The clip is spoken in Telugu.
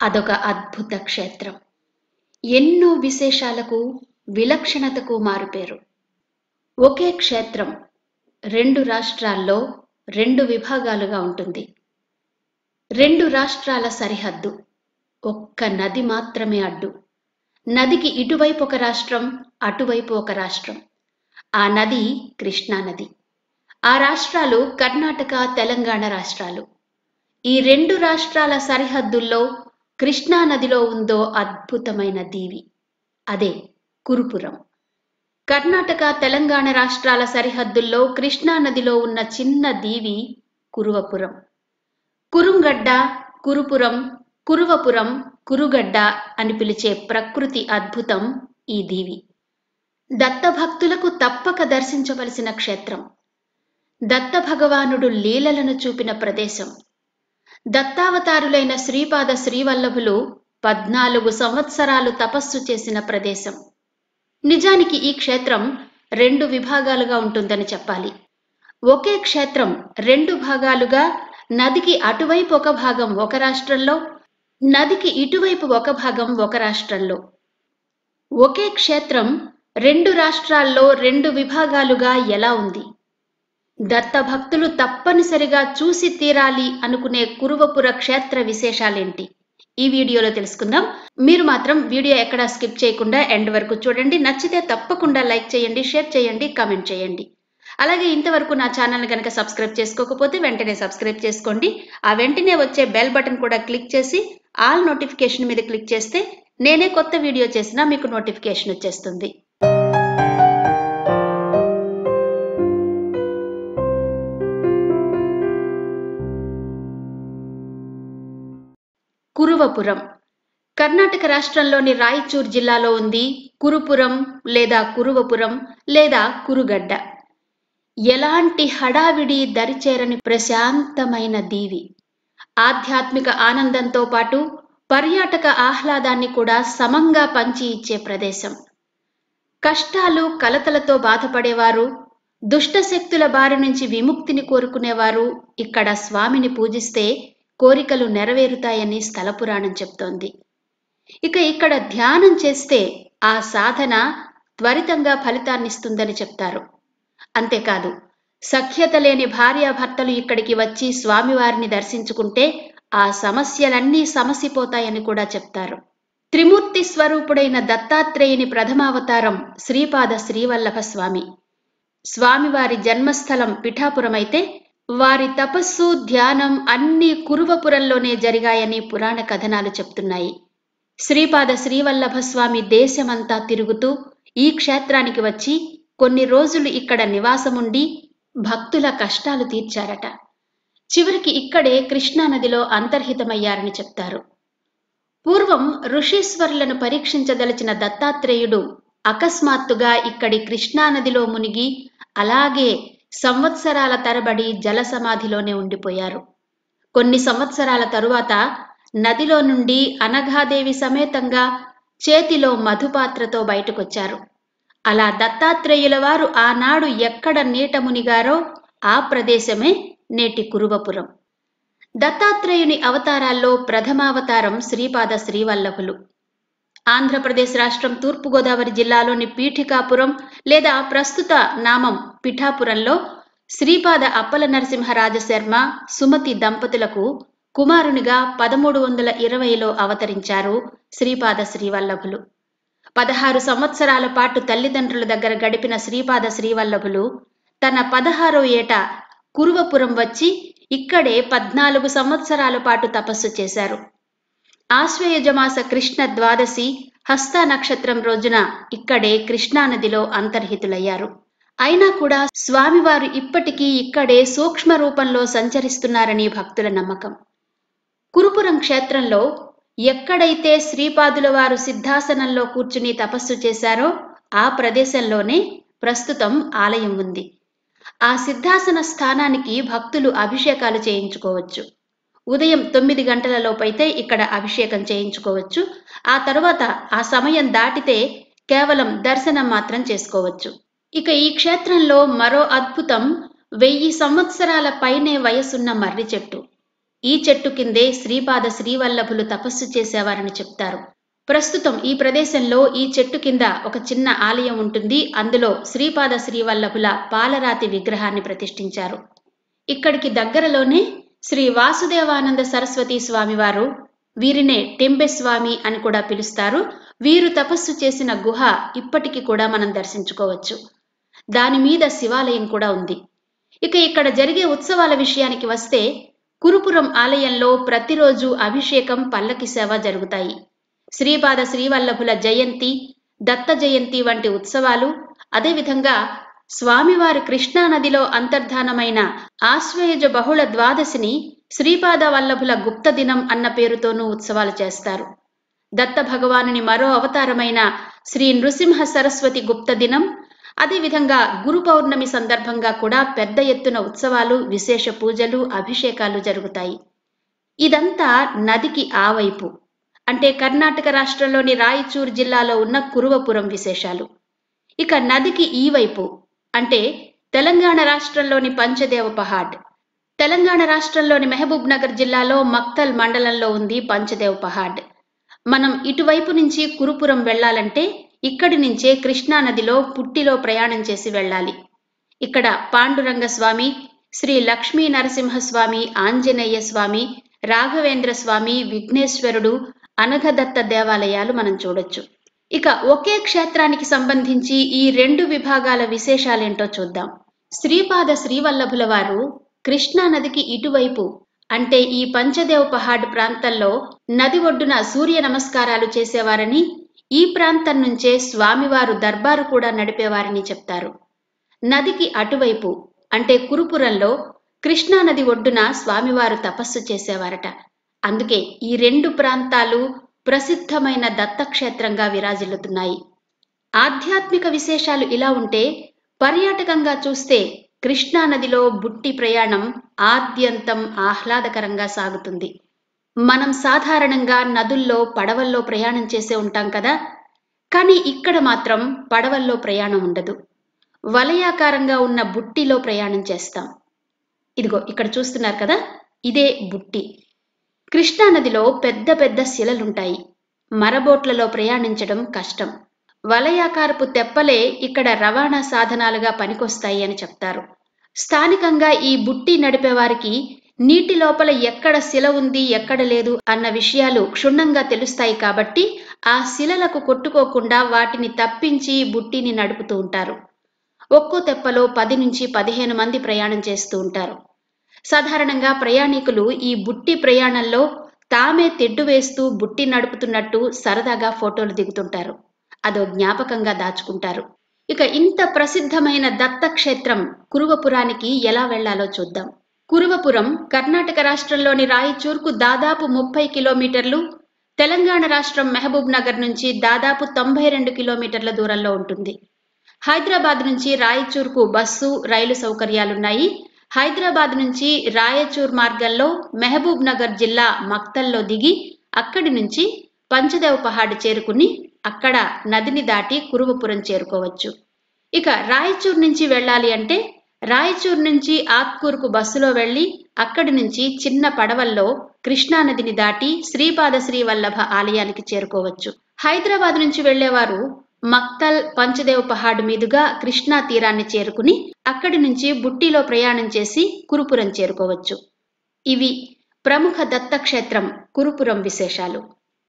అదొక అద్భుత క్షేత్రం ఎన్నో విశేషాలకు విలక్షణతకు మారుపేరు ఒకే క్షేత్రం రెండు రాష్ట్రాల్లో రెండు విభాగాలుగా ఉంటుంది రెండు రాష్ట్రాల సరిహద్దు ఒక్క నది మాత్రమే అడ్డు నదికి ఇటువైపు ఒక రాష్ట్రం అటువైపు ఒక రాష్ట్రం ఆ నది కృష్ణా నది ఆ రాష్ట్రాలు కర్ణాటక తెలంగాణ రాష్ట్రాలు ఈ రెండు రాష్ట్రాల సరిహద్దుల్లో కృష్ణా నదిలో ఉందో అద్భుతమైన దీవి అదే కురుపురం కర్ణాటక తెలంగాణ రాష్ట్రాల సరిహద్దుల్లో కృష్ణా నదిలో ఉన్న చిన్న దీవి కురువపురం కురుంగడ్డ కురుపురం కురువపురం కురుగడ్డ అని పిలిచే ప్రకృతి అద్భుతం ఈ దీవి దత్తభక్తులకు తప్పక దర్శించవలసిన క్షేత్రం దత్త భగవానుడు లీలలను చూపిన ప్రదేశం దత్తావతారులైన శ్రీపాద శ్రీవల్లభులు పద్నాలుగు సంవత్సరాలు తపస్సు చేసిన ప్రదేశం నిజానికి ఈ క్షేత్రం రెండు విభాగాలుగా ఉంటుందని చెప్పాలి ఒకే క్షేత్రం రెండు భాగాలుగా నదికి అటువైపు ఒక భాగం ఒక రాష్ట్రంలో నదికి ఇటువైపు ఒక భాగం ఒక రాష్ట్రంలో ఒకే క్షేత్రం రెండు రాష్ట్రాల్లో రెండు విభాగాలుగా ఎలా ఉంది దత్త భక్తులు తప్పనిసరిగా చూసి తీరాలి అనుకునే కురువపుర క్షేత్ర విశేషాలేంటి ఈ వీడియోలో తెలుసుకుందాం మీరు మాత్రం వీడియో ఎక్కడా స్కిప్ చేయకుండా ఎండ్ వరకు చూడండి నచ్చితే తప్పకుండా లైక్ చేయండి షేర్ చేయండి కామెంట్ చేయండి అలాగే ఇంతవరకు నా ఛానల్ కనుక సబ్స్క్రైబ్ చేసుకోకపోతే వెంటనే సబ్స్క్రైబ్ చేసుకోండి ఆ వెంటనే వచ్చే బెల్ బటన్ కూడా క్లిక్ చేసి ఆల్ నోటిఫికేషన్ మీద క్లిక్ చేస్తే నేనే కొత్త వీడియో చేసినా మీకు నోటిఫికేషన్ వచ్చేస్తుంది కురువపురం కర్ణాటక రాష్ట్రంలోని రాయచూర్ జిల్లాలో ఉంది కురుపురం లేదా కురువపురం లేదా కురుగడ్డ ఎలాంటి హడావిడి దరిచేరని ప్రశాంతమైన దీవి ఆధ్యాత్మిక ఆనందంతో పాటు పర్యాటక ఆహ్లాదాన్ని కూడా సమంగా పంచి ఇచ్చే ప్రదేశం కష్టాలు కలతలతో బాధపడేవారు దుష్టశక్తుల బారి నుంచి విముక్తిని కోరుకునేవారు ఇక్కడ స్వామిని పూజిస్తే కోరికలు నెరవేరుతాయని స్థల పురాణం చెప్తోంది ఇక ఇక్కడ ధ్యానం చేస్తే ఆ సాధన త్వరితంగా ఫలితాన్నిస్తుందని చెప్తారు అంతేకాదు సఖ్యత లేని భార్యాభర్తలు ఇక్కడికి వచ్చి స్వామివారిని దర్శించుకుంటే ఆ సమస్యలన్నీ సమసిపోతాయని కూడా చెప్తారు త్రిమూర్తి స్వరూపుడైన దత్తాత్రేయుని ప్రథమావతారం శ్రీపాద శ్రీవల్లభ స్వామి స్వామివారి జన్మస్థలం పిఠాపురమైతే వారి తపస్సు ధ్యానం అన్ని కురువపురంలోనే జరిగాయని పురాణ కథనాలు చెప్తున్నాయి శ్రీపాద శ్రీవల్లభ స్వామి దేశమంతా తిరుగుతూ ఈ క్షేత్రానికి వచ్చి కొన్ని రోజులు ఇక్కడ నివాసముండి భక్తుల కష్టాలు తీర్చారట చివరికి ఇక్కడే కృష్ణానదిలో అంతర్హితమయ్యారని చెప్తారు పూర్వం ఋషీశ్వరులను పరీక్షించదలిచిన దత్తాత్రేయుడు అకస్మాత్తుగా ఇక్కడి కృష్ణానదిలో మునిగి అలాగే సంవత్సరాల తరబడి జల సమాధిలోనే ఉండిపోయారు కొన్ని సంవత్సరాల తరువాత నదిలో నుండి అనఘాదేవి సమేతంగా చేతిలో మధుపాత్రతో బయటకొచ్చారు అలా దత్తాత్రేయుల వారు ఆనాడు ఎక్కడ నీట మునిగారో ఆ ప్రదేశమే నేటి కురువపురం దత్తాత్రేయుని అవతారాల్లో ప్రథమావతారం శ్రీపాద శ్రీవల్లభులు ఆంధ్రప్రదేశ్ రాష్ట్రం తూర్పుగోదావరి జిల్లాలోని పీఠికాపురం లేదా ప్రస్తుత నామం పిఠాపురంలో శ్రీపాద అప్పల నరసింహరాజశర్మ సుమతి దంపతులకు కుమారునిగా పదమూడు వందల ఇరవైలో అవతరించారు శ్రీపాద శ్రీవల్లభులు పదహారు సంవత్సరాల పాటు తల్లిదండ్రుల దగ్గర గడిపిన శ్రీపాద శ్రీవల్లభులు తన పదహారో ఏట కురువపురం వచ్చి ఇక్కడే పద్నాలుగు సంవత్సరాల పాటు తపస్సు చేశారు ఆశ్వయుజమాస కృష్ణ ద్వాదశి హస్త నక్షత్రం రోజున ఇక్కడే కృష్ణానదిలో అంతర్హితులయ్యారు అయినా కూడా స్వామివారు ఇప్పటికీ ఇక్కడే సూక్ష్మ రూపంలో సంచరిస్తున్నారని భక్తుల నమ్మకం కురుపురం క్షేత్రంలో ఎక్కడైతే శ్రీపాదుల వారు సిద్ధాసనంలో కూర్చుని తపస్సు చేశారో ఆ ప్రదేశంలోనే ప్రస్తుతం ఆలయం ఉంది ఆ సిద్ధాసన స్థానానికి భక్తులు అభిషేకాలు చేయించుకోవచ్చు ఉదయం తొమ్మిది గంటల లోపైతే ఇక్కడ అభిషేకం చేయించుకోవచ్చు ఆ తరువాత ఆ సమయం దాటితే కేవలం దర్శనం మాత్రం చేసుకోవచ్చు ఇక ఈ క్షేత్రంలో మరో అద్భుతం వెయ్యి సంవత్సరాల పైనే వయసున్న మర్రి చెట్టు ఈ చెట్టు కిందే శ్రీపాద శ్రీవల్లభులు తపస్సు చేసేవారని చెప్తారు ప్రస్తుతం ఈ ప్రదేశంలో ఈ చెట్టు కింద ఒక చిన్న ఆలయం ఉంటుంది అందులో శ్రీపాద శ్రీవల్లభుల పాలరాతి విగ్రహాన్ని ప్రతిష్ఠించారు ఇక్కడికి దగ్గరలోనే శ్రీ వాసుదేవానంద సరస్వతి స్వామివారు వీరినే టెంబెస్వామి అని కూడా పిలుస్తారు వీరు తపస్సు చేసిన గుహ ఇప్పటికి కూడా మనం దర్శించుకోవచ్చు దాని మీద శివాలయం కూడా ఉంది ఇక ఇక్కడ జరిగే ఉత్సవాల విషయానికి వస్తే కురుపురం ఆలయంలో ప్రతిరోజు అభిషేకం పల్లకి సేవ జరుగుతాయి శ్రీపాద శ్రీవల్లభుల జయంతి దత్త జయంతి వంటి ఉత్సవాలు అదేవిధంగా స్వామివారి కృష్ణా నదిలో అంతర్ధానమైన ఆశ్వయుజ బహుళ ద్వాదశిని శ్రీపాద వల్లభుల గుప్త దినం అన్న పేరుతోనూ ఉత్సవాలు చేస్తారు దత్త భగవానుని మరో అవతారమైన శ్రీ నృసింహ సరస్వతి గుప్త దినం అదేవిధంగా గురు పౌర్ణమి సందర్భంగా కూడా పెద్ద ఎత్తున ఉత్సవాలు విశేష పూజలు అభిషేకాలు జరుగుతాయి ఇదంతా నదికి ఆ వైపు అంటే కర్ణాటక రాష్ట్రంలోని రాయచూర్ జిల్లాలో ఉన్న కురువపురం విశేషాలు ఇక నదికి ఈ వైపు అంటే తెలంగాణ రాష్ట్రంలోని పంచదేవ పహాడ్ తెలంగాణ రాష్ట్రంలోని మహబూబ్ నగర్ జిల్లాలో మక్తల్ మండలంలో ఉంది పంచదేవ్ పహాడ్ మనం ఇటువైపు నుంచి కురుపురం వెళ్ళాలంటే ఇక్కడి నుంచే కృష్ణా నదిలో పుట్టిలో ప్రయాణం చేసి వెళ్ళాలి ఇక్కడ పాండురంగ స్వామి శ్రీ లక్ష్మీ నరసింహస్వామి ఆంజనేయ స్వామి రాఘవేంద్ర స్వామి విఘ్నేశ్వరుడు అనఘదత్త దేవాలయాలు మనం చూడొచ్చు ఇక ఒకే క్షేత్రానికి సంబంధించి ఈ రెండు విభాగాల విశేషాలేంటో చూద్దాం శ్రీపాద శ్రీవల్లభుల వారు కృష్ణా నదికి ఇటువైపు అంటే ఈ పంచదేవ్ పహాడ్ ప్రాంతంలో నది ఒడ్డున సూర్య నమస్కారాలు చేసేవారని ఈ ప్రాంతం నుంచే స్వామివారు దర్బారు కూడా నడిపేవారని చెప్తారు నదికి అటువైపు అంటే కురుపురంలో కృష్ణా నది ఒడ్డున స్వామివారు తపస్సు చేసేవారట అందుకే ఈ రెండు ప్రాంతాలు ప్రసిద్ధమైన దత్తక్షేత్రంగా విరాజిల్లుతున్నాయి ఆధ్యాత్మిక విశేషాలు ఇలా ఉంటే పర్యాటకంగా చూస్తే కృష్ణా నదిలో బుట్టి ప్రయాణం ఆద్యంతం ఆహ్లాదకరంగా సాగుతుంది మనం సాధారణంగా నదుల్లో పడవల్లో ప్రయాణం చేసే ఉంటాం కదా కానీ ఇక్కడ మాత్రం పడవల్లో ప్రయాణం ఉండదు వలయాకారంగా ఉన్న బుట్టిలో ప్రయాణం చేస్తాం ఇదిగో ఇక్కడ చూస్తున్నారు కదా ఇదే బుట్టి కృష్ణా నదిలో పెద్ద పెద్ద శిలలుంటాయి మరబోట్లలో ప్రయాణించడం కష్టం వలయాకారపు తెప్పలే ఇక్కడ రవాణా సాధనాలుగా పనికొస్తాయి అని చెప్తారు స్థానికంగా ఈ బుట్టి నడిపేవారికి నీటి లోపల ఎక్కడ శిల ఉంది ఎక్కడ లేదు అన్న విషయాలు క్షుణ్ణంగా తెలుస్తాయి కాబట్టి ఆ శిలలకు కొట్టుకోకుండా వాటిని తప్పించి బుట్టిని నడుపుతూ ఉంటారు ఒక్కో తెప్పలో పది నుంచి పదిహేను మంది ప్రయాణం చేస్తూ ఉంటారు సాధారణంగా ప్రయాణికులు ఈ బుట్టి ప్రయాణంలో తామే తెడ్డు వేస్తూ బుట్టి నడుపుతున్నట్టు సరదాగా ఫోటోలు దిగుతుంటారు అదో జ్ఞాపకంగా దాచుకుంటారు ఇక ఇంత ప్రసిద్ధమైన దత్తక్షేత్రం కురువపురానికి ఎలా వెళ్లాలో చూద్దాం కురువపురం కర్ణాటక రాష్ట్రంలోని రాయచూర్కు దాదాపు ముప్పై కిలోమీటర్లు తెలంగాణ రాష్ట్రం మహబూబ్ నగర్ నుంచి దాదాపు తొంభై రెండు కిలోమీటర్ల దూరంలో ఉంటుంది హైదరాబాద్ నుంచి రాయచూర్కు బస్సు రైలు సౌకర్యాలున్నాయి హైదరాబాద్ నుంచి రాయచూర్ మార్గంలో మహబూబ్ నగర్ జిల్లా మక్తల్లో దిగి అక్కడి నుంచి పంచదేవ్ పహాడ్ చేరుకుని అక్కడ నదిని దాటి కురువపురం చేరుకోవచ్చు ఇక రాయచూర్ నుంచి వెళ్ళాలి అంటే రాయచూర్ నుంచి ఆత్కూర్కు బస్సులో వెళ్ళి అక్కడి నుంచి చిన్న పడవల్లో కృష్ణానదిని దాటి శ్రీపాద శ్రీవల్లభ ఆలయానికి చేరుకోవచ్చు హైదరాబాద్ నుంచి వెళ్లేవారు మక్తల్ పంచదేవ్ పహాడ్ మీదుగా కృష్ణా తీరాన్ని చేరుకుని అక్కడి నుంచి బుట్టిలో ప్రయాణం చేసి కురుపురం చేరుకోవచ్చు ఇవి ప్రముఖ దత్తక్షేత్రం కురుపురం విశేషాలు